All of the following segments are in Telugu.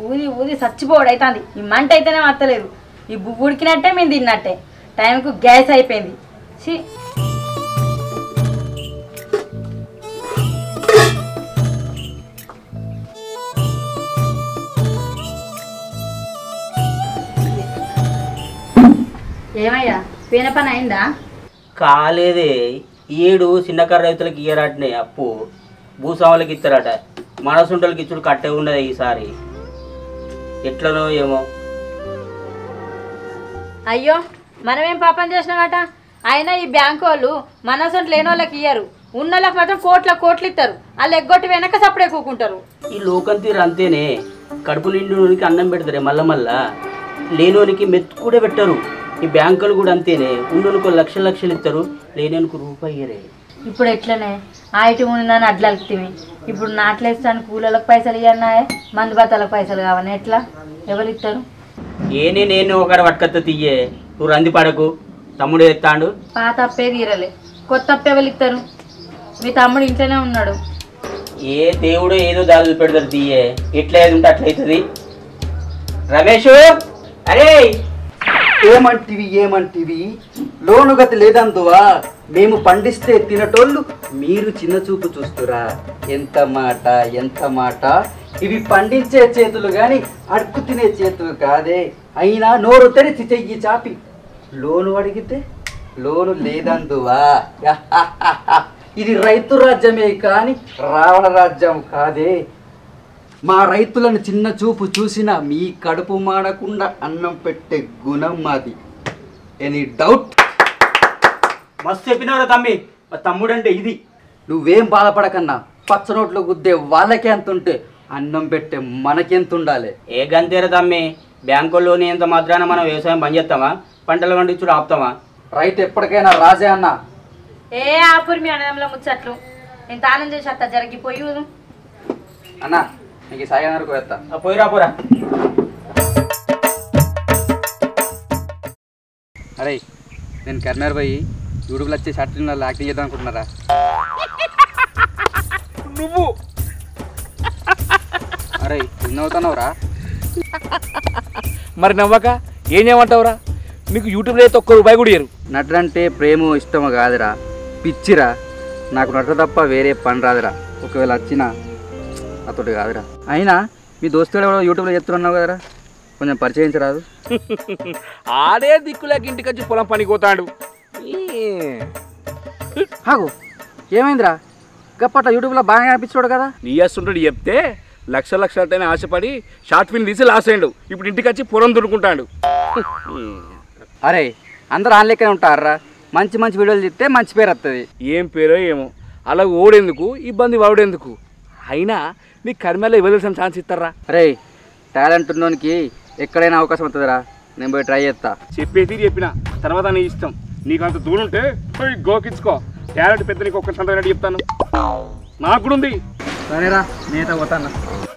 ఊది ఊది చచ్చిపోవడం అవుతుంది ఈ మంట అయితేనే వత్తలేదు ఈ బువ్వు ఉడికినట్టే మేము తిన్నట్టే టైంకు గ్యాస్ అయిపోయింది ఛీ ఏమయ్యా పీన పని అయిందా కాలేదే ఏడు చిన్నకారు రైతులకు ఇయ్యరాటనే అప్పు భూస్వాములకు ఇస్తారట మనసుంటలకి ఇచ్చుడు కట్టే ఉన్నది ఈసారి ఎట్లనో ఏమో అయ్యో మనమేం పాపం చేసినామట అయినా ఈ బ్యాంకు వాళ్ళు మనసంట్ లేని వాళ్ళకి ఇయ్యరు ఉన్న వాళ్ళకి మాత్రం కోట్ల కోట్లు ఇస్తారు వాళ్ళు ఎగ్గొట్టి వెనక సప్పుడే కూకుంటారు ఈ లోకం తీరు అంతేనే కడుపు నిండునికి అన్నం పెడతారే మళ్ళా మళ్ళా లేనోనికి మెత్తు కూడా పెట్టరు ఈ బ్యాంకులు కూడా అంతేనే ఉన్నోనికి లక్షలు లక్షలు ఇస్తారు లేనోనికి రూపాయి ఇయ్యరే ఇప్పుడు ఎట్లనే ఆయిటి ఉందని అడ్లు అలుగుతామి ఇప్పుడు నాట్లేస్తాను కూలీలకు పైసలు ఇవ్వన్నాయే మందు బత్తాలకు పైసలు కావాలి ఎట్లా ఎవరు ఇస్తారు ఏనే నేను ఒకటి పట్టుకత్త తీయే నువ్వు రంది పడకు తమ్ముడు ఎత్తాడు పాత అప్పే తీరలే కొత్త అప్పే ఎవరు ఇస్తారు మీ తమ్ముడు ఇంట్లోనే ఉన్నాడు ఏ దేవుడు ఏదో దారులు పెడతారు తీయే ఎట్లా ఏది ఉంటే అట్లా అవుతుంది రమేష్ అరే ఏమంటివి ఏమంటివి లోను గతి లేదందువా మేము పండిస్తే తినటోళ్ళు మీరు చిన్న చూపు చూస్తురా ఎంత మాట ఎంత మాట ఇవి పండించే చేతులు గాని అడుక్కు తినే చేతులు కాదే అయినా నోరు తెరిచి చెయ్యి చాపి లోను అడిగితే లోను లేదందువా ఇది రైతు రాజ్యమే కాని రావణ రాజ్యం కాదే మా రైతులను చిన్న చూపు చూసిన మీ కడుపు మాడకుండా అన్నం పెట్టే గుణం మాది ఎనీ డౌట్ మస్తు చెప్పినవరా తమ్మి మా తమ్ముడు అంటే ఇది నువ్వేం బాధపడకన్నా పచ్చనోట్లు గుద్దే వాళ్ళకే ఎంత ఉంటే అన్నం పెట్టే మనకెంత ఉండాలి ఏ గంతేరా తమ్మి బ్యాంకుల్లోని ఎంత మాత్రాన మనం వ్యవసాయం పని చేస్తామా పంటలు పండించుడు ఆపుతామా రైతు ఎప్పటికైనా రాజే అన్న ఏ ఆపురి మీ అన్నదమ్ముల ముచ్చట్లు నేను తానం చేసి అత్త జరిగిపోయి అన్న నీకు సాయం వరకు వేస్తా ఆ, పోయిరా పోరా అరే నేను కర్నర్ పోయి యూట్యూబ్లో వచ్చే షార్ట్ ఫిల్మ్లో యాక్టింగ్ చేద్దాం అనుకుంటున్నారా నువ్వు అరే అవుతున్నావురా మరి నవ్వక ఏం చేయమంటావురా నీకు యూట్యూబ్లో అయితే ఒక్క రూపాయి కూడా ఇయ్యరు నటనంటే ప్రేమ ఇష్టము కాదురా పిచ్చిరా నాకు నట తప్ప వేరే పని రాదురా ఒకవేళ వచ్చినా అతడు కాదురా అయినా మీ దోస్తులు ఎవరో యూట్యూబ్లో చెప్తున్నావు కదరా కొంచెం పరిచయించరాదు ఆడే దిక్కులేక ఇంటికి వచ్చి పొలం పనికి పోతాడు ఈ. ఆగు ఏమైందిరా గప్పట్ల యూట్యూబ్లో బాగా అనిపించాడు కదా నీ అస్తుంటాడు చెప్తే లక్ష లక్షలతోనే ఆశపడి షార్ట్ ఫిల్మ్ తీసి లాస్ అయ్యాడు ఇప్పుడు ఇంటికి వచ్చి పొలం దున్నుకుంటాడు అరే అందరూ ఆన్ లెక్కనే ఉంటారా మంచి మంచి వీడియోలు చెప్తే మంచి పేరు వస్తుంది ఏం పేరో ఏమో అలా ఓడేందుకు ఇబ్బంది వాడేందుకు అయినా నీ కర్మలో ఇవ్వదలసిన ఛాన్స్ ఇస్తారా అరే టాలెంట్ ఉన్నోనికి ఎక్కడైనా అవకాశం వస్తుందిరా నేను పోయి ట్రై చేస్తా చెప్పేసి చెప్పిన తర్వాత నీ ఇష్టం నీకు అంత దూరం ఉంటే పోయి గోకించుకో టాలెంట్ పెద్ద నీకు ఒక్క సంతకం చెప్తాను నాకు కూడా ఉంది సరేరా నేత పోతాను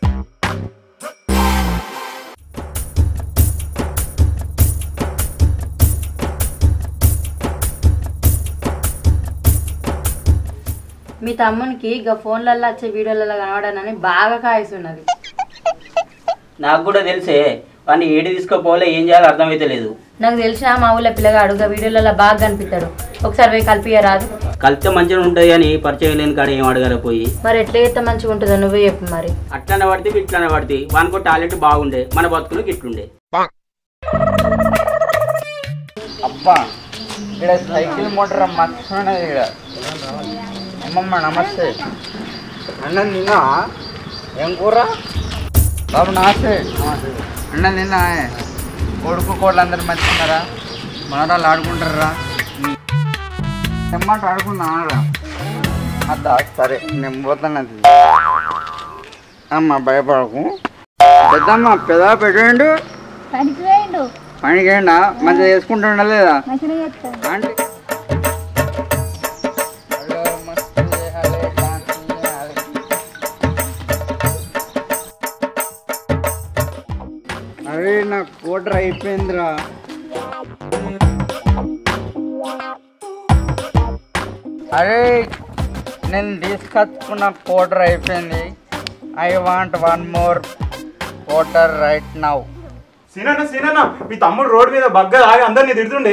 మీ తమ్మునికి ఇక ఫోన్లలో వచ్చే వీడియోలలో కనబడానని బాగా కాయసున్నది నాకు కూడా తెలిసే వాడిని ఏడి తీసుకోపోలే ఏం చేయాలో అర్థమైతే లేదు నాకు తెలిసిన మా ఊళ్ళో పిల్లగాడు ఇక వీడియోలలో బాగా కనిపిస్తాడు ఒకసారి పోయి కలిపియరాదు కలిస్తే మంచిగా ఉంటుంది కానీ పరిచయం లేని కాడ ఏం అడగాలి పోయి మరి ఎట్లా చేస్తే మంచిగా ఉంటుందో నువ్వే చెప్పు మరి అట్లనే పడితే ఇట్లనే పడితే వానికో టాలెంట్ బాగుండే మన బతుకులకు ఇట్లుండే అబ్బా ఇక్కడ సైకిల్ మోటార్ మస్తు ఉన్నది ఇక్కడ అమ్మమ్మ నమస్తే అన్న నిన్న ఏం కూర బాబు నమస్తే అన్న నిన్న కొడుకు కోళ్ళు అందరు మంచిగున్నారా మనరాళ్ళు ఆడుకుంటారా ఎమ్మాట ఆడుకుందారా అద్దా సరే నేను పోతాను అమ్మ భయపడకు పెద్దమ్మ పెదా పెట్టండు పనికి పోయిండు పనికి ఏండా మంచిగా చేసుకుంటుండ లేదా మంచిగా చేస్తాడు ఆంటీ హలో మస్తు హలో డాన్స్ చేయాలి. అరే నా కోటర్ అయిపోయిందిరా అరే నేను తీసుకొచ్చుకున్న కోటర్ అయిపోయింది I want one more water right now సీనన్న సీనన్న మీ తమ్ముడు రోడ్డు మీద బగ్గ ఆగి అందరినీ తిడుతుండే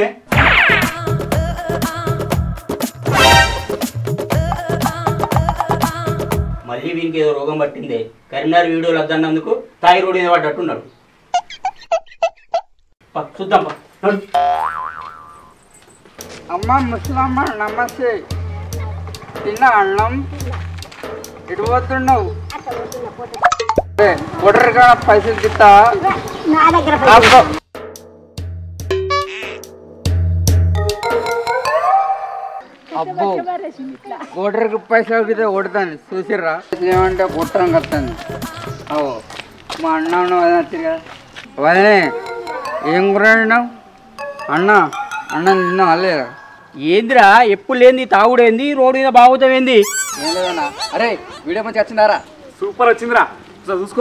మళ్ళీ వీనికి ఏదో రోగం పట్టింది కరీంనగర్ వీడియోలు వద్దన్నందుకు తాయి రోడ్డు మీద పడ్డట్టున్నాడు పా, చూద్దాం పా. నడు. అమ్మ ముసలమ్మ నమస్తే తిన్న అన్నం ఇటు పోతున్నావు వాటర్ కాడ పైసలు గిత్తా నా దగ్గర అబ్బో. అబ్బో ఓటర్కి పైసలు గితే కొడతాను చూసిర్రా ఏమంటే కొట్టడం కత్తాను ఓ మా అన్న ఉన్న వదిన వచ్చింది కదా వదినే ఏం కూర వండినావు? అన్న అన్న తిన్నాం అల్లేదా ఏందిరా ఎప్పుడు లేని తాగుడేంది రోడ్డు మీద బాగుతామేంది ఏం లేదన్నా అరే వీడియో మంచి వచ్చిందారా సూపర్ వచ్చిందిరా ఒకసారి చూసుకో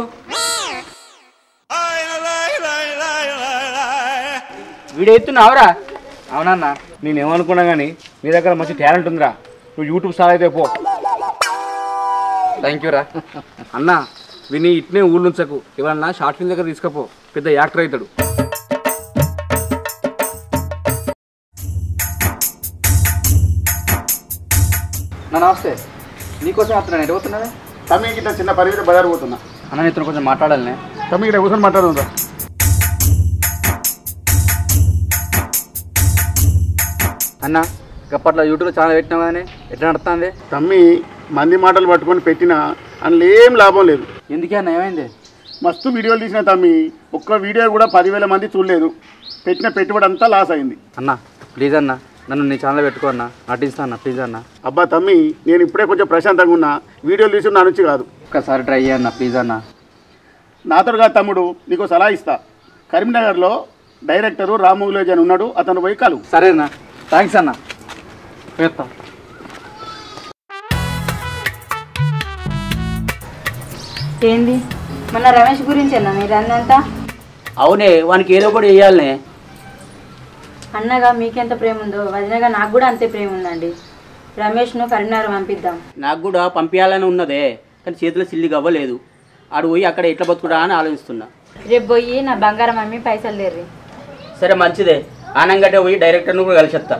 వీడియో ఎత్తున్నావురా అవునన్నా నేను ఏమనుకున్నా కానీ నీ దగ్గర మంచి టాలెంట్ ఉందిరా నువ్వు యూట్యూబ్ స్టార్ అయితే పో థ్యాంక్ యూ రా అన్న విని ఇట్నే ఊళ్ళుంచకు ఎవరన్నా షార్ట్ ఫిల్మ్ దగ్గర తీసుకపో పెద్ద యాక్టర్ అవుతాడు నా నమస్తే నీకోసం వస్తున్నాను ఎటు పోతున్నావే తమ్మి గిట్ల చిన్న పని మీద బజారు పోతున్నా అన్న నీతో కొంచెం మాట్లాడాలనే తమ్మి ఇక్కడ కూర్చొని మాట్లాడుతుందా అన్న గప్పట్లో యూట్యూబ్లో చాలా పెట్టినావు కానీ ఎట్లా నడుస్తుంది తమ్మి మంది మాటలు పట్టుకొని పెట్టినా అందులో ఏం లాభం లేదు ఎందుకే అన్న ఏమైంది మస్తు వీడియోలు తీసిన తమ్మి ఒక్క వీడియో కూడా పదివేల మంది చూడలేదు పెట్టిన పెట్టుబడి అంతా లాస్ అయింది అన్న ప్లీజ్ అన్న నన్ను నీ ఛానల్ పెట్టుకో అన్న నటిస్తా అన్న ప్లీజ్ అన్న అబ్బా తమ్మి నేను ఇప్పుడే కొంచెం ప్రశాంతంగా ఉన్నా వీడియోలు తీసి నా నుంచి కాదు ఒక్కసారి ట్రై అన్న ప్లీజ్ అన్న నాతో కాదు తమ్ముడు నీకు సలహా ఇస్తా కరీంనగర్లో డైరెక్టరు రాము విలేజ్ అని ఉన్నాడు అతను పోయి కలు సరే అన్న థ్యాంక్స్ అన్న పెడతా ఏంది మన రమేష్ గురించేనా మీరు అందంతా అవునే వానికి ఏదో ఒకటి వేయాలనే అన్నగా మీకెంత ప్రేమ ఉందో వదినగా నాకు కూడా అంతే ప్రేమ ఉందండి రమేష్ను కరీంనగర్ పంపిద్దాం నాకు కూడా పంపించాలని ఉన్నదే కానీ చేతిలో సిల్లిగా అవ్వలేదు ఆడు పోయి అక్కడ ఎట్లా బతుకుడా అని ఆలోచిస్తున్నా రేపు పోయి నా బంగారం అమ్మి పైసలు లేర్రి సరే మంచిదే ఆనంగడ్డ పోయి డైరెక్టర్ను కూడా కలిసేస్తా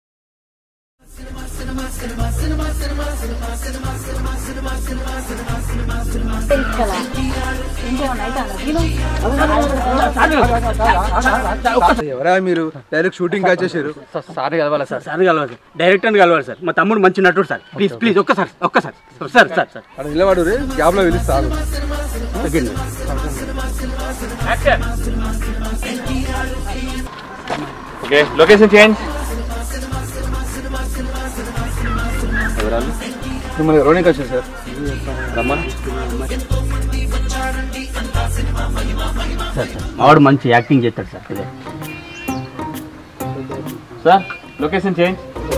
ఎవరా మీరు డైరెక్ట్ షూటింగ్ వచ్చేసారు సార్ కలవాలి సార్ సార్ కలవాలి సార్ డైరెక్టర్ని కలవాలి సార్ మా తమ్ముడు మంచి నటుడు సార్ ప్లీజ్ ప్లీజ్ ఒక్కసారి ఒక్కసారి సార్ సార్ సార్ అక్కడ నిలబడు రే గ్యాప్ లో పిలుస్తాను తగ్గండి ఓకే లొకేషన్ చేంజ్ మిమ్మల్ని రోనింగ్ వచ్చారు సార్ రమ్మను సార్ సార్ మావాడు మంచి యాక్టింగ్ చేస్తాడు సార్ ఇదే సార్ లొకేషన్ చేంజ్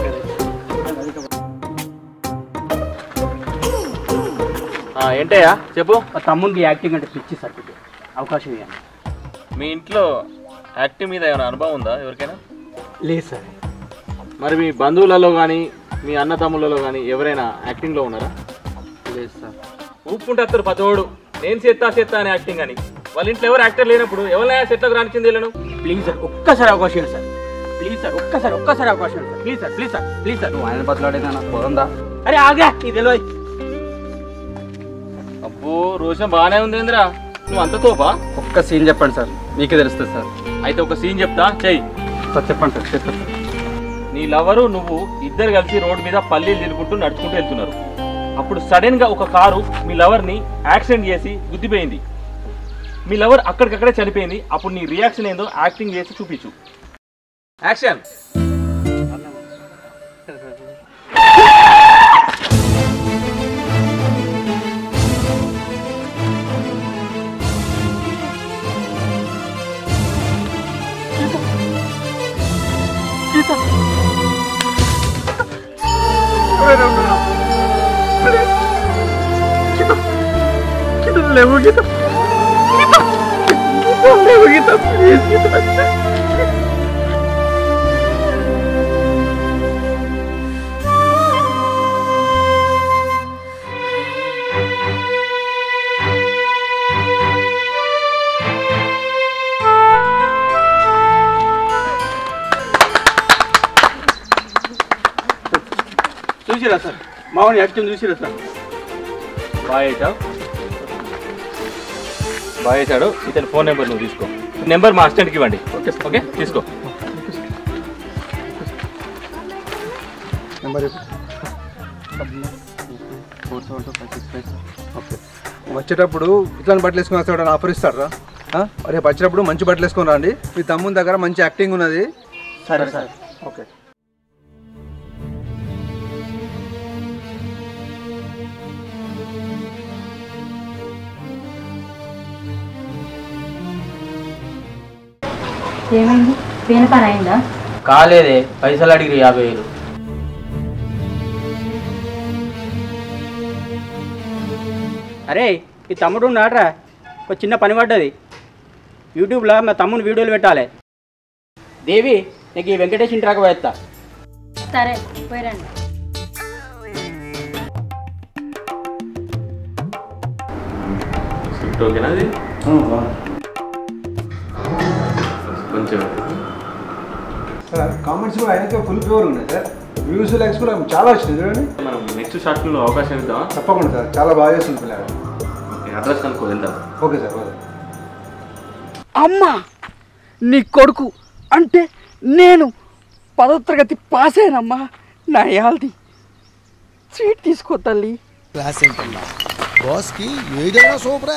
ఏంటయ్యా చెప్పు మా తమ్ముడికి యాక్టింగ్ అంటే పిచ్చి సార్ ఇది. అవకాశం ఇవ్వండి మీ ఇంట్లో యాక్టింగ్ మీద ఏమైనా అనుభవం ఉందా ఎవరికైనా లేదు సార్ మరి మీ బంధువులలో కానీ మీ అన్న తమ్ముళ్ళలో కానీ ఎవరైనా యాక్టింగ్లో ఉన్నారా లేదు సార్ ఊపుకుంటే వస్తారు పతోడు నేను చేస్తా చేస్తా అని యాక్టింగ్ అని వాళ్ళ ఇంట్లో ఎవరు యాక్టర్ లేనప్పుడు ఎవరైనా సెట్లకు రానిచ్చింది వీళ్ళను ప్లీజ్ సార్ ఒక్కసారి అవకాశం ఇవ్వండి సార్ ప్లీజ్ సార్ ఒక్కసారి ఒక్కసారి అవకాశం ఇవ్వండి sir please sir please sir please sir నువ్వు ఆయన బతలాడేదా పోదా అరే ఆగా ఇది తెలియదు అబ్బో రోజు బాగానే ఉంది ఏందిరా నువ్వు అంత తోపా ఒక్క సీన్ చెప్పండి సార్ మీకే తెలుస్తుంది సార్ అయితే ఒక సీన్ చెప్తా చెయ్యి సార్ చెప్పండి సార్ చెప్తాను సార్ నీ లవరు నువ్వు ఇద్దరు కలిసి రోడ్డు మీద పల్లీలు తినుకుంటూ నడుచుకుంటూ వెళ్తున్నారు అప్పుడు సడన్ గా ఒక కారు మీ లవర్ ని యాక్సిడెంట్ చేసి గుద్దిపోయింది మీ లవర్ అక్కడికక్కడే చనిపోయింది అప్పుడు నీ రియాక్షన్ ఏందో యాక్టింగ్ చేసి చూపించు యాక్షన్ చూసిరా సార్ మామూలు యాక్టింగ్ చూసిరా సార్ బాగా వేసావు బాగా వేసాడు ఇతని ఫోన్ నెంబర్ నువ్వు తీసుకో ఈ నెంబర్ మా అసిస్టెంట్కి ఇవ్వండి ఓకే ఓకే తీసుకో నెంబర్ ఓకే వచ్చేటప్పుడు ఇట్లాంటి బట్టలు వేసుకొని వస్తాడు ఆఫర్ ఇస్తారా రేపు వచ్చేటప్పుడు మంచి బట్టలు వేసుకొని రండి మీ తమ్ముని దగ్గర మంచి యాక్టింగ్ ఉన్నది సరే సార్ ఓకే ఏమైంది పేన పని అయిందా కాలేదే పైసలు అడిగిరి యాభై వేలు అరే ఈ తమ్ముడు నాట్రా ఒక చిన్న పని పడ్డది యూట్యూబ్లో మా తమ్ముని వీడియోలు పెట్టాలి దేవి నీకు ఈ వెంకటేష్ ఇంటి రాక పోయేస్తా సరే పోయిరండి స్క్రిప్ట్ ఓకేనా అది కొంచెం సార్ కామెంట్స్ కూడా అయితే ఫుల్ ఫేవర్ ఉన్నాయి సార్ వ్యూస్ లైక్స్ కూడా చాలా వచ్చినాయి చూడండి మనం నెక్స్ట్ షార్ట్ ఫిల్మ్లో అవకాశం ఇద్దామా తప్పకుండా సార్ చాలా బాగా చేస్తుంది పిల్లలు ఓకే అడ్రస్ కనుక్కో వెళ్దాం ఓకే సార్ ఓకే అమ్మా నీ కొడుకు అంటే నేను పదో తరగతి పాస్ అయినమ్మా నా యాల్ది సీట్ తీసుకో తల్లి క్లాస్ ఏంటన్నా బాస్కి ఏదైనా సూపరే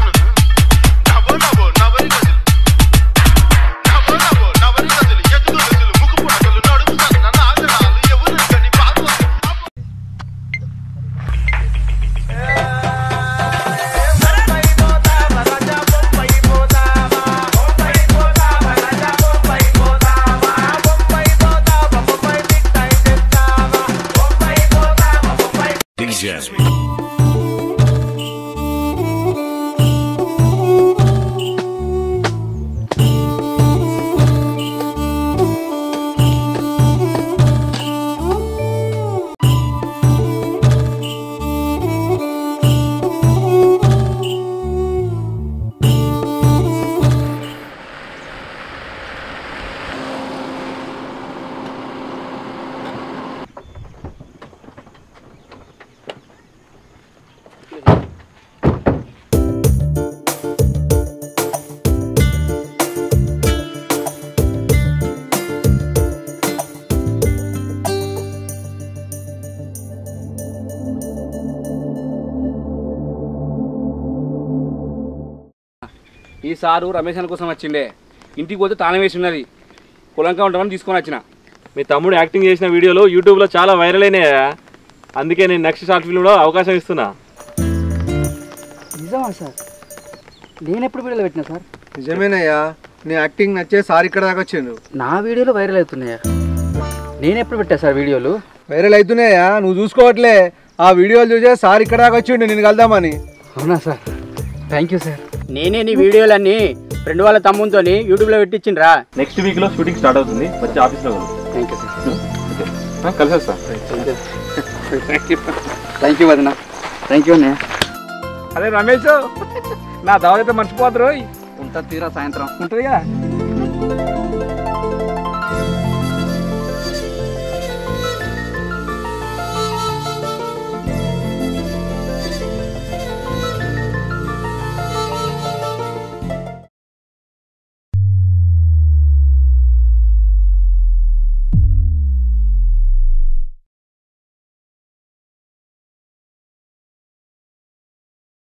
ఈ సారు రమేష్ అన్న కోసం వచ్చిండే ఇంటికి పోతే తాళం వేసి ఉన్నది పొలంకా ఉంటామని తీసుకొని వచ్చిన మీ తమ్ముడు యాక్టింగ్ చేసిన వీడియోలు యూట్యూబ్లో చాలా వైరల్ అయినాయా అందుకే నేను నెక్స్ట్ షార్ట్ ఫిల్మ్లో అవకాశం ఇస్తున్నా నిజమా సార్ నేను ఎప్పుడు వీడియోలో పెట్టినా సార్ నిజమేనయ్యా నీ యాక్టింగ్ నచ్చే సార్ ఇక్కడ దాకా వచ్చిండు నా వీడియోలో వైరల్ అవుతున్నాయా నేను ఎప్పుడు పెట్టా సార్ వీడియోలు వైరల్ అవుతున్నాయా నువ్వు చూసుకోవట్లే ఆ వీడియోలు చూసే సార్ ఇక్కడ దాకా వచ్చిండు నేను కలుద్దామని అవునా సార్ థ్యాంక్ యూ సార్ నేనే నీ వీడియోలన్నీ ఫ్రెండ్ వాళ్ళ తమ్మునితో యూట్యూబ్లో పెట్టించిండ్రా నెక్స్ట్ వీక్లో షూటింగ్ స్టార్ట్ అవుతుంది వచ్చి ఆఫీస్లో ఉంది థ్యాంక్ యూ సార్ కలిసి వస్తా థ్యాంక్ యూ వదిన థ్యాంక్ యూ అన్నయ్య అదే రమేష్ నా దావత మర్చిపోతారు ఉంటా తీరా సాయంత్రం ఉంటుందిగా